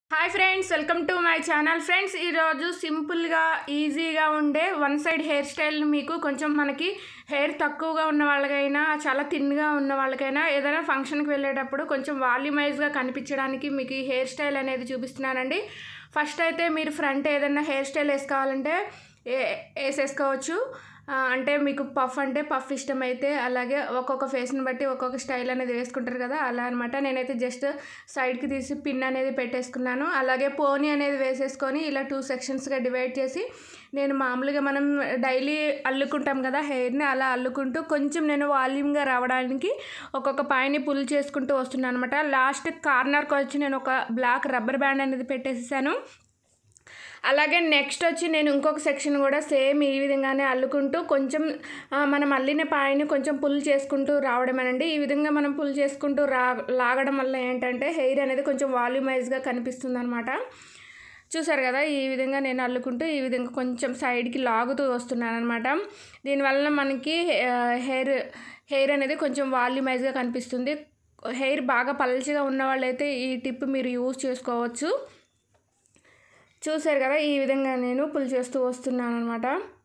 hi friends welcome to my channel friends ఈరోజు సింపుల్గా ఈజీగా ఉండే వన్ సైడ్ హెయిర్ స్టైల్ మీకు కొంచెం మనకి హెయిర్ తక్కువగా ఉన్న వాళ్ళకైనా చాలా థిన్గా ఉన్న వాళ్ళకైనా ఏదైనా ఫంక్షన్కి వెళ్ళేటప్పుడు కొంచెం వాల్యూమైజ్గా కనిపించడానికి మీకు ఈ హెయిర్ స్టైల్ అనేది చూపిస్తున్నానండి ఫస్ట్ అయితే మీరు ఫ్రంట్ ఏదైనా హెయిర్ స్టైల్ వేసుకోవాలంటే ఏ- వేసేసుకోవచ్చు ఆ, అంటే మీకు పఫ్ అంటే పఫ్ ఇష్టమైతే అలాగే ఒక్కొక్క ఫేస్ని బట్టి ఒక్కొక్క స్టైల్ అనేది వేసుకుంటారు కదా అలా అనమాట నేనైతే జస్ట్ సైడ్కి తీసి పిన్ అనేది పెట్టేసుకున్నాను అలాగే పోనీ అనేది వేసేసుకొని ఇలా టూ సెక్షన్స్గా డివైడ్ చేసి నేను మామూలుగా మనం డైలీ అల్లుకుంటాం కదా హెయిర్ని అలా అల్లుకుంటూ కొంచెం నేను వాల్యూమ్గా రావడానికి ఒక్కొక్క పాయని పుల్ చేసుకుంటూ వస్తున్నాను అనమాట లాస్ట్ కార్నర్కి వచ్చి నేను ఒక బ్లాక్ రబ్బర్ బ్యాండ్ అనేది పెట్టేసేసాను అలాగే నెక్స్ట్ వచ్చి నేను ఇంకొక సెక్షన్ కూడా సేమ్ ఈ విధంగానే అల్లుకుంటూ కొంచెం ఆ, మనం అల్లిన పాయని కొంచెం పుల్ చేసుకుంటూ రావడమేనండి ఈ విధంగా మనం పుల్ చేసుకుంటూ రా లాగడం వల్ల ఏంటంటే హెయిర్ అనేది కొంచెం వాల్యూమైజ్గా కనిపిస్తుంది అనమాట చూసారు కదా ఈ విధంగా నేను అల్లుకుంటూ ఈ విధంగా కొంచెం సైడ్కి లాగుతూ వస్తున్నాను అనమాట దీనివల్ల మనకి ఆ, హెయిర్ హెయిర్ అనేది కొంచెం వాల్యూమైజ్గా కనిపిస్తుంది హెయిర్ బాగా పల్చగా ఉన్న వాళ్ళైతే ఈ టిప్ మీరు యూజ్ చేసుకోవచ్చు చూసారు కదా ఈ విధంగా నేను పుల్ చేస్తూ వస్తున్నాను అనమాట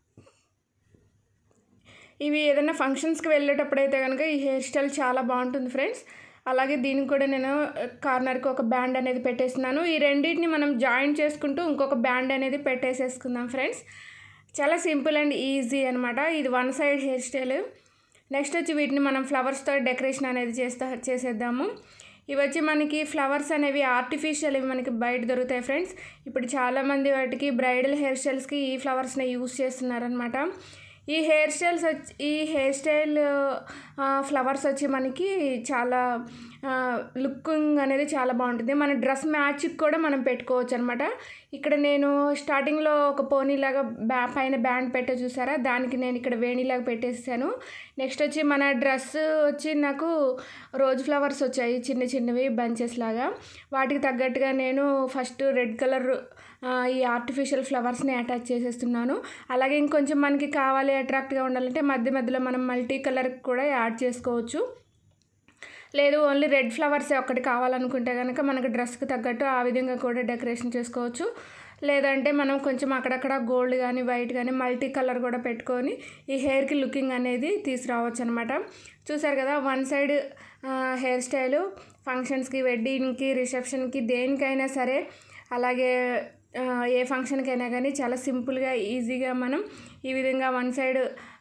ఇవి ఏదైనా ఫంక్షన్స్కి వెళ్ళేటప్పుడు అయితే కనుక ఈ హెయిర్ స్టైల్ చాలా బాగుంటుంది ఫ్రెండ్స్ అలాగే దీనికి కూడా నేను కార్నర్కి ఒక బ్యాండ్ అనేది పెట్టేస్తున్నాను ఈ రెండింటిని మనం జాయిన్ చేసుకుంటూ ఇంకొక బ్యాండ్ అనేది పెట్టేసేసుకుందాం ఫ్రెండ్స్ చాలా సింపుల్ అండ్ ఈజీ అనమాట ఇది one side hair style next వచ్చి వీటిని మనం ఫ్లవర్స్తో డెకరేషన్ అనేది చేస్తా చేసేద్దాము ఇవి వచ్చి మనకి ఫ్లవర్స్ అనేవి ఆర్టిఫిషియల్ ఇవి మనకి బయట దొరుకుతాయి ఫ్రెండ్స్ ఇప్పుడు చాలామంది వాటికి బ్రైడల్ హెయిర్ స్టైల్స్కి ఈ ఫ్లవర్స్ని యూస్ చేస్తున్నారనమాట ఈ హెయిర్ స్టైల్స్ వచ్చి ఈ హెయిర్ స్టైల్ ఫ్లవర్స్ వచ్చి మనకి చాలా లుకింగ్ అనేది చాలా బాగుంటుంది మన డ్రెస్ మ్యాచ్కి కూడా మనం పెట్టుకోవచ్చు అనమాట ఇక్కడ నేను స్టార్టింగ్లో ఒక పోనీలాగా బ్యా పైన బ్యాండ్ పెట్టే చూసారా దానికి నేను ఇక్కడ వేణిలాగా పెట్టేసాను నెక్స్ట్ వచ్చి మన డ్రెస్ వచ్చి నాకు రోజ్ ఫ్లవర్స్ వచ్చాయి చిన్న చిన్నవి బంచెస్ లాగా వాటికి తగ్గట్టుగా నేను ఫస్ట్ రెడ్ కలర్ ఈ ఆర్టిఫిషియల్ ఫ్లవర్స్ని అటాచ్ చేసేస్తున్నాను అలాగే ఇంకొంచెం మనకి కావాలి అట్రాక్ట్గా ఉండాలంటే మధ్య మధ్యలో మనం మల్టీ కలర్ కూడా యాడ్ చేసుకోవచ్చు లేదు ఓన్లీ రెడ్ ఫ్లవర్స్ ఒక్కటి కావాలనుకుంటే కనుక మనకు డ్రెస్కి తగ్గట్టు ఆ విధంగా కూడా డెకరేషన్ చేసుకోవచ్చు లేదంటే మనం కొంచెం అక్కడక్కడ గోల్డ్ కానీ వైట్ కానీ మల్టీ కలర్ కూడా పెట్టుకొని ఈ హెయిర్కి లుకింగ్ అనేది తీసుకురావచ్చు అనమాట చూసారు కదా వన్ సైడ్ హెయిర్ స్టైలు ఫంక్షన్స్కి వెడ్డింగ్కి రిసెప్షన్కి దేనికైనా సరే అలాగే ఆ, ఏ ఫంక్షన్కైనా కానీ చాలా సింపుల్గా ఈజీగా మనం ఈ విధంగా వన్ సైడ్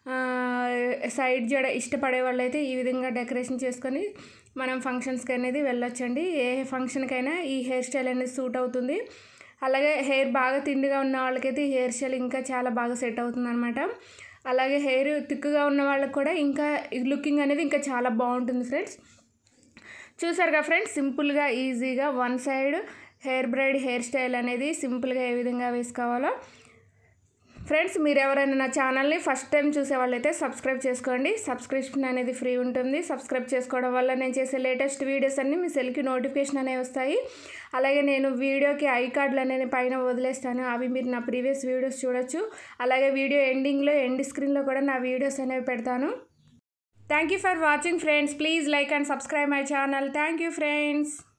సైడ్ జడ ఇష్టపడే వాళ్ళైతే ఈ విధంగా డెకరేషన్ చేసుకొని మనం ఫంక్షన్స్కి అనేది వెళ్ళొచ్చండి ఏ ఫంక్షన్కైనా ఈ హెయిర్ స్టైల్ అనేది సూట్ అవుతుంది అలాగే హెయిర్ బాగా తిండిగా ఉన్న వాళ్ళకైతే ఈ హెయిర్ స్టైల్ ఇంకా చాలా బాగా సెట్ అవుతుంది అనమాట అలాగే హెయిర్ తిక్కుగా ఉన్న వాళ్ళకి కూడా ఇంకా లుకింగ్ అనేది ఇంకా చాలా బాగుంటుంది ఫ్రెండ్స్ చూసారుగా ఫ్రెండ్స్ సింపుల్గా ఈజీగా one side hair braid hair style అనేది సింపుల్గా ఏ విధంగా వేసుకోవాలో ఫ్రెండ్స్ మీరు ఎవరైనా నా ఛానల్ని ఫస్ట్ టైం చూసే వాళ్ళైతే సబ్స్క్రైబ్ చేసుకోండి సబ్స్క్రిప్షన్ అనేది ఫ్రీ ఉంటుంది సబ్స్క్రైబ్ చేసుకోవడం వల్ల నేను చేసే లేటెస్ట్ వీడియోస్ అన్నీ మీ సెల్కి నోటిఫికేషన్ అనేవి వస్తాయి అలాగే నేను వీడియోకి ఐ కార్డులు అనేది పైన వదిలేస్తాను అవి మీరు నా ప్రీవియస్ వీడియోస్ చూడొచ్చు అలాగే వీడియో ఎండింగ్లో ఎండ్ స్క్రీన్లో కూడా నా వీడియోస్ అనేవి పెడతాను thank you for watching friends please like and subscribe my channel thank you friends